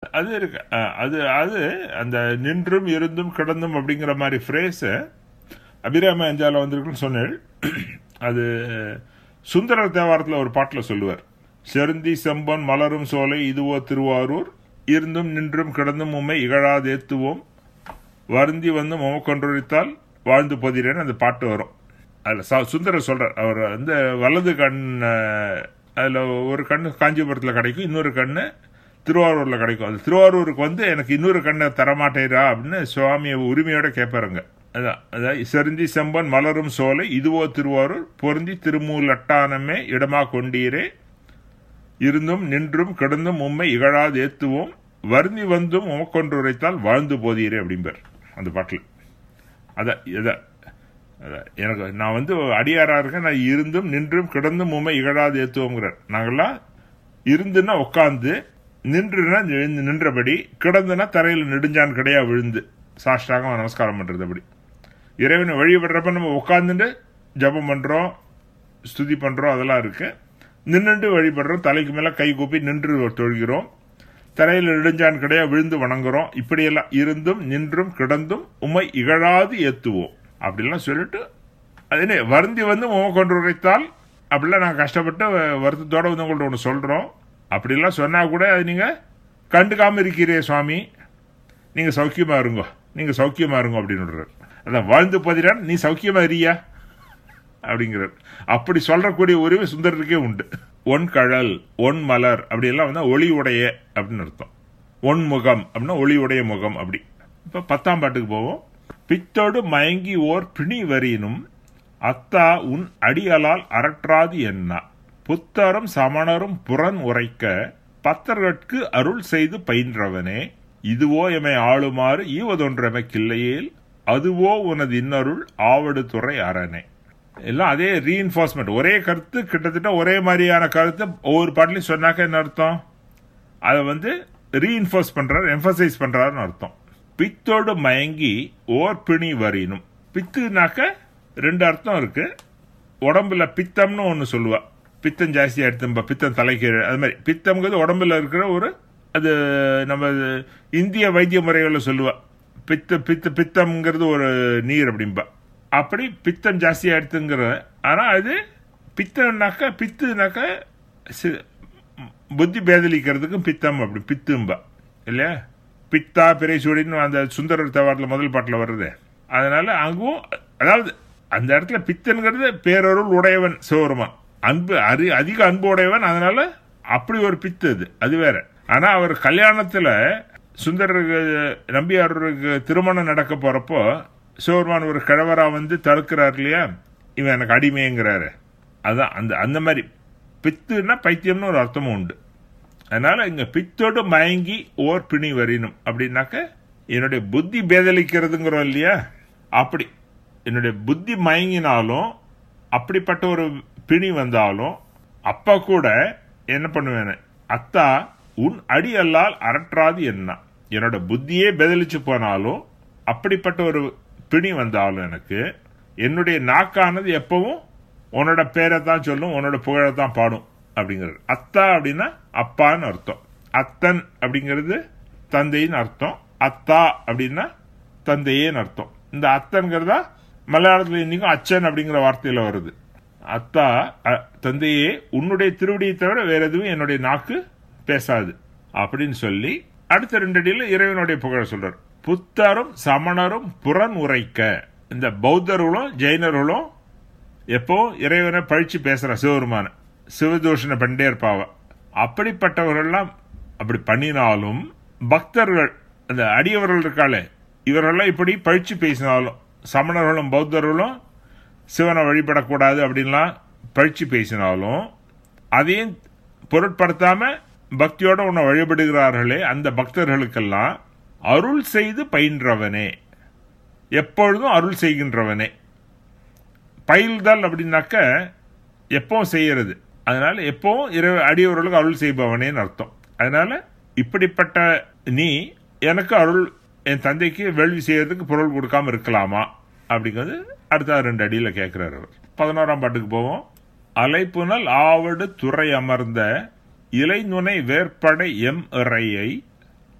அது இருக்கு அஹ், அது அது அந்த நின்றும் இருந்தும் கிடந்தும் அப்படிங்கிற மாதிரி ஃப்ரேஸை அபிராம அஞ்சால வந்திருக்குன்னு சொன்னேன் அது சுந்தர தேவாரத்தில் ஒரு பாட்டில் சொல்லுவார் செருந்தி செம்பன் மலரும் சோலை இதுவோ திருவாரூர் இருந்தும் நின்றும் கிடந்தும் உம்மை இகழாதேத்துவோம் வருந்தி வந்து முகக்கொன்றொழித்தால் வாழ்ந்து போதிரேன்னு அந்த பாட்டு வரும் அதில் ச சுந்தரர் சொல்றார் அவர் வந்து வலது கண் அஹ், அதுல ஒரு கண்ணு காஞ்சிபுரத்தில் கிடைக்கும் இன்னொரு கண்ணு திருவாரூரில் கிடைக்கும் அது திருவாரூருக்கு வந்து எனக்கு இன்னொரு கண்ணை தரமாட்டேரா அப்படின்னு சுவாமியை உரிமையோட கேட்பாருங்க அதான் அதான் செருந்தி செம்பன் மலரும் சோலை இதுவோ திருவாரூர் பொருந்தி திருமூலட்டானமே இடமா கொண்டீரே இருந்தும் நின்றும் கிடந்தும் உம்மை இகழாது ஏத்துவோம் வருந்தி வந்தும் உமக்கொன்று உரைத்தால் வாழ்ந்து போதீரே அப்படிம்பார் அந்த பாட்டில் அதான் இதான் அதான் எனக்கு நான் வந்து அடியாரா இருக்கேன் நான் இருந்தும் நின்றும் கிடந்தும் உண்மை இகழாது ஏத்துவோங்கிறார் நாங்கெல்லாம் இருந்துன்னா உட்காந்து நின்றுனா எழுந்து நின்றபடி கிடந்துனா தரையில் நெடுஞ்சான் கிடையா விழுந்து சாஷ்டாகம் நமஸ்காரம் பண்றது அப்படி இறைவனை வழிபடுறப்ப நம்ம உட்காந்துட்டு ஜெபம் பண்றோம் ஸ்துதி பண்றோம் அதெல்லாம் இருக்கு நின்னுட்டு வழிபடுறோம் தலைக்கு மேல கை கூப்பி நின்று தொழுகிறோம் தரையில் நெடுஞ்சான் கிடையா விழுந்து வணங்குறோம் இப்படியெல்லாம் இருந்தும் நின்றும் கிடந்தும் உம்மை இகழாது ஏத்துவோம் அப்படிலாம் சொல்லிட்டு அது என்ன வருந்தி வந்து உமை கொண்டு உரைத்தால் அப்படிலாம் நாங்கள் கஷ்டப்பட்டு வ- வருத்தத்தோட வந்து உங்கள்ட்ட ஒன்று சொல்கிறோம் அப்படிலாம் சொன்னா கூட அது நீங்கள் கண்டுக்காம இருக்கிறீ சுவாமி நீங்கள் சௌக்கியமா இருங்கோ நீங்கள் சௌக்கியமா இருங்கோ அப்படின்னு அதான் வாழ்ந்து பதிரான் நீ சௌக்கியமா இருக்கியா அப்படிங்கிறார் அப்படி சொல்லக்கூடிய உரிமை சுந்தரருக்கே உண்டு ஒன் கழல் ஒன் மலர் அப்படியெல்லாம் வந்து ஒளி உடைய அப்படின்னு அர்த்தம் ஒன் முகம் அப்படின்னா ஒளி உடைய முகம் அப்படி இப்ப பத்தாம் பாட்டுக்கு போவோம் பித்தோடு மயங்கி ஓர் பிணி வரினும் அத்தா உன் அடியலால் அரற்றாது என்ன புத்தரும் சமணரும் புறன் உரைக்க பத்தர்கட்கு அருள் செய்து பயின்றவனே இதுவோ எமை ஆளுமாறு ஈவதொன்றெமக்கில்லையேல் அதுவோ உனது இன்னருள் ஆவடு துறை அரணே எல்லாம் அதே ரீஎன்ஃபோர்ஸ்மெண்ட் ஒரே கருத்து கிட்டத்தட்ட ஒரே மாதிரியான கருத்து ஒவ்வொரு பாட்டிலையும் சொன்னாக்க என்ன அர்த்தம் அதை வந்து ரீஎன்ஃபோர்ஸ் பண்றாரு எம்பசைஸ் பண்றாருன்னு அர்த்தம் பித்தோடு மயங்கி ஓர் பிணி வரினும் பித்துனாக்க ரெண்டு அர்த்தம் இருக்கு உடம்புல பித்தம்னு ஒன்று சொல்லுவா பித்தம் ஜாஸ்தியா எடுத்தும்பா பித்தம் தலைக்கு அது மாதிரி பித்தம்ங்கிறது உடம்புல இருக்கிற ஒரு அது நம்ம இந்திய வைத்திய முறைகளில் சொல்லுவா பித்த பித்த பித்தம்ங்கிறது ஒரு நீர் அப்படிம்பா அப்படி பித்தம் ஜாஸ்தியா எடுத்துங்கிற ஆனா அது பித்தம்னாக்க பித்துனாக்க சி- புத்தி பேதலிக்கிறதுக்கும் பித்தம் அப்படி பித்தும்பா இல்லையா பித்தா பிறைசூடின்னு அந்த சுந்தரர் தவாரில் முதல் பாட்டில் வருது அதனால அங்கும் அதாவது அந்த இடத்துல பித்தன்கிறது பேரருள் உடையவன் சிவருமான் அன்பு அரி அதிக அன்பு உடையவன் அதனால அப்படி ஒரு பித்து அது அது வேற ஆனா அவர் கல்யாணத்துல சுந்தரருக்கு நம்பியாருக்கு திருமணம் நடக்க போறப்போ சிவருமான் ஒரு கிழவரா வந்து தடுக்கிறார் இல்லையா இவன் எனக்கு அடிமைங்கிறாரு அதான் அந்த அந்த மாதிரி பித்துன்னா பைத்தியம்னு ஒரு அர்த்தமும் உண்டு அதனால இங்க பித்தோடு மயங்கி ஓர் பிணி வரினும் அப்படின்னாக்க என்னுடைய புத்தி பேதலிக்கிறதுங்கிறோம் இல்லையா அப்படி என்னுடைய புத்தி மயங்கினாலும் அப்படிப்பட்ட ஒரு பிணி வந்தாலும் அப்ப கூட என்ன பண்ணுவேன் அத்தா உன் அடி அல்லால் அரற்றாது என்ன என்னோட புத்தியே பேதலிச்சு போனாலும் அப்படிப்பட்ட ஒரு பிணி வந்தாலும் எனக்கு என்னுடைய நாக்கானது எப்பவும் உன்னோட பேரை தான் சொல்லும் உன்னோட புகழை தான் பாடும் அப்படிங்கிறது அத்தா அப்படின்னா அப்பான்னு அர்த்தம் அத்தன் அப்படிங்கிறது தந்தைன்னு அர்த்தம் அத்தா அப்படின்னா தந்தையேன்னு அர்த்தம் இந்த அத்தன்கிறதா மலையாளத்தில் இன்னைக்கும் அச்சன் அப்படிங்கிற வார்த்தையில வருது அத்தா அ- தந்தையே உன்னுடைய திருவடியை தவிர வேற எதுவும் என்னுடைய நாக்கு பேசாது அப்படின்னு சொல்லி அடுத்த ரெண்டு அடியில இறைவனுடைய புகழ சொல்றார் புத்தரும் சமணரும் புறன் உரைக்க இந்த பௌத்தர்களும் ஜெயினர்களும் எப்போ இறைவனை பழிச்சு பேசுற சிவருமான சிவதூஷண பண்டே இருப்பாவ அப்படிப்பட்டவர்கள்லாம் அப்படி பண்ணினாலும் பக்தர்கள் அந்த அடியவர்கள் இருக்காளே இவரெல்லாம் இப்படி பழிச்சு பேசினாலும் சமணர்களும் பௌத்தர்களும் சிவனை வழிபடக்கூடாது அப்படின்லாம் பழிச்சு பேசினாலும் அதையும் பொருட்படுத்தாம பக்தியோட உன்னை வழிபடுகிறார்களே அந்த பக்தர்களுக்கெல்லாம் அருள் செய்து பயின்றவனே எப்பொழுதும் அருள் செய்கின்றவனே பயில்தல் அப்படின்னாக்க எப்பவும் செய்யறது அதனால எப்பவும் இறை அடியவர்களுக்கு அருள் செய்பவனேன்னு அர்த்தம் அதனால இப்படிப்பட்ட நீ எனக்கு அருள் என் தந்தைக்கு வேள்வி செய்யறதுக்கு பொருள் கொடுக்காம இருக்கலாமா அப்படிங்கிறது அடுத்த ரெண்டு அடியில கேட்கிறார் அவர் பதினோராம் பாட்டுக்கு போவோம் அலைப்புனல் ஆவடு துறை அமர்ந்த இலைநுனை வேற்படை எம் இறையை